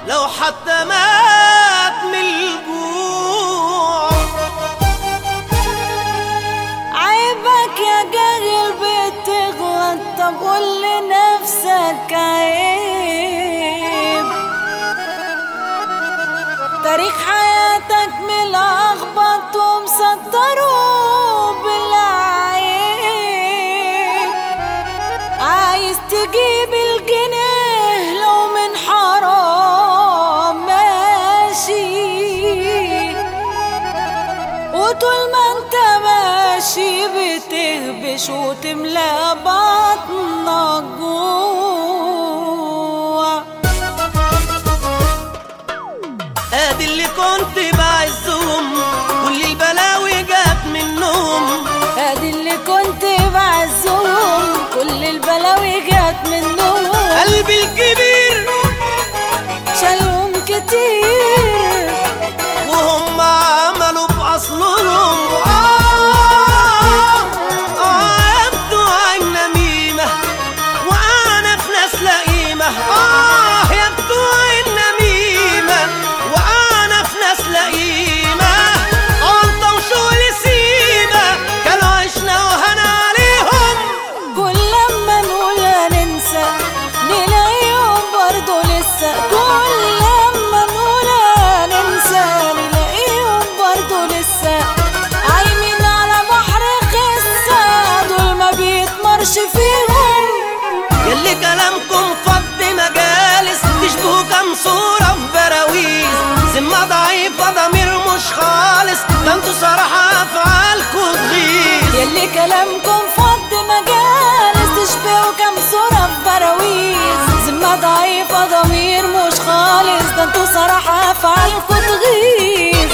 لو حتى مات من الجوع عيبك يا جاهل بتغلط طب قول لنفسك عيب تاريخ حياتك ملخبط ومسطره بالعيب عايز تجيب الجنيه لو من حرام ماشي وطول ما انت ماشي بتهبش وتملى بطنك جوع ادي اللي كنت بعزهم كل البلاوي جات منهم ادي اللي كنت بعزهم كل البلاوي جات منهم قلبي الكبير شالهم كتير وهم عملوا بأصلهم آه آه يبدو عن نميمة وأنا في ناس لئيمة آه يبدو عن نميمة وأنا في ناس لئيمة أنت وشغل سيمة كانوا عشنا وهنا عليهم كل لما نقول هننسى نلاقيهم برضه لسه كل لما نقول هننسى نلاقيهم برضه لسه عايمين على بحر خسة دول ما بيتمرش فيهم يلي كلامكم فض مجالس تشبهوا كام صورة في براويز ذمة ضعيفة ضمير مش خالص ده انتوا صراحة أفعالكوا تغيظ يلي كلامكم فض مجالس تشبهوا كام صورة في براويز ذمة ضعيفة ضمير مش خالص ده انتوا صراحة أفعالكوا تغيظ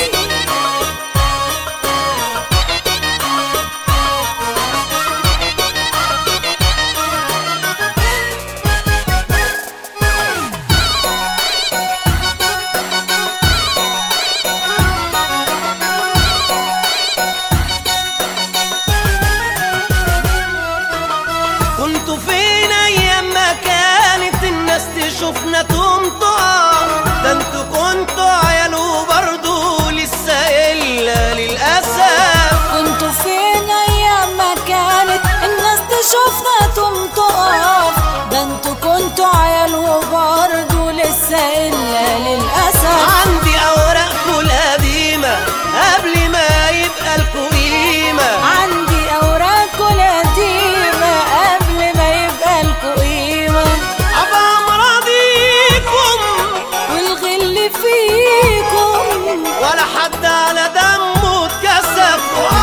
كنتوا فين أيام ما كانت الناس تشوفنا تمطع ده انتوا كنتوا عيال وبرضه لسه إلا للأسف كنتوا فين ايام ما كانت الناس تشوفنا تقوم تقف ده انتوا كنتوا عيال وبرضه لسه الا للاسف عندي أوراقكوا القديمة قبل ما يبقى لكوا قيمة عندي اوراق قديمة قبل ما يبقى لكوا قيمة أبقى مراضيكم والغل فيكم ولا حد على دمه اتكسف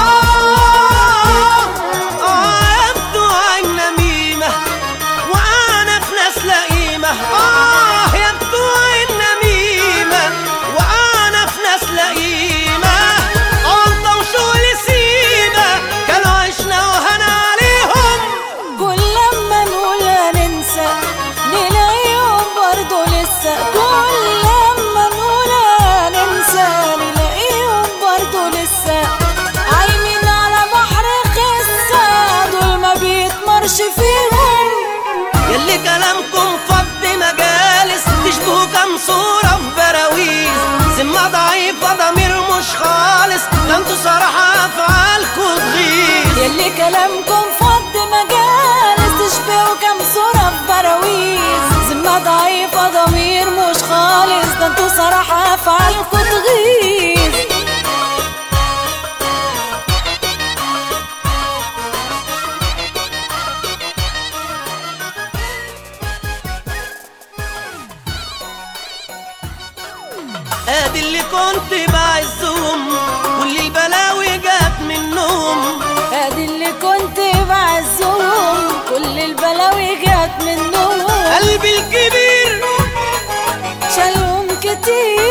آه آه يبدو عن نميمة وأنا في ناس لئيمة آه يبدو عن نميمة وأنا في ناس لئيمة أنت وشغل سيمة كانوا عشنا وهنا عليهم كل لما نقول هننسى نلاقيهم برضه لسه كل لما نقول هننسى نلاقيهم برضه لسه عايمين على بحر خسة دول ما بيتمرش فيهم يلي كلامكم فض مجالس تشبهوا كام صورة في براويز ذمة ضعيفة ضمير مش خالص ده انتوا صراحة أفعالكوا تغيظ يلي كلامكم فض مجالس تشبهوا كام صورة في براويز ذمة ضعيفة ضمير مش خالص ده انتوا صراحة أفعالكوا تغيظ ادي اللي كنت بعزهم كل البلاوي جات منهم ادي اللي كنت بعزهم كل البلاوي جات منهم قلبي الكبير شالهم كتير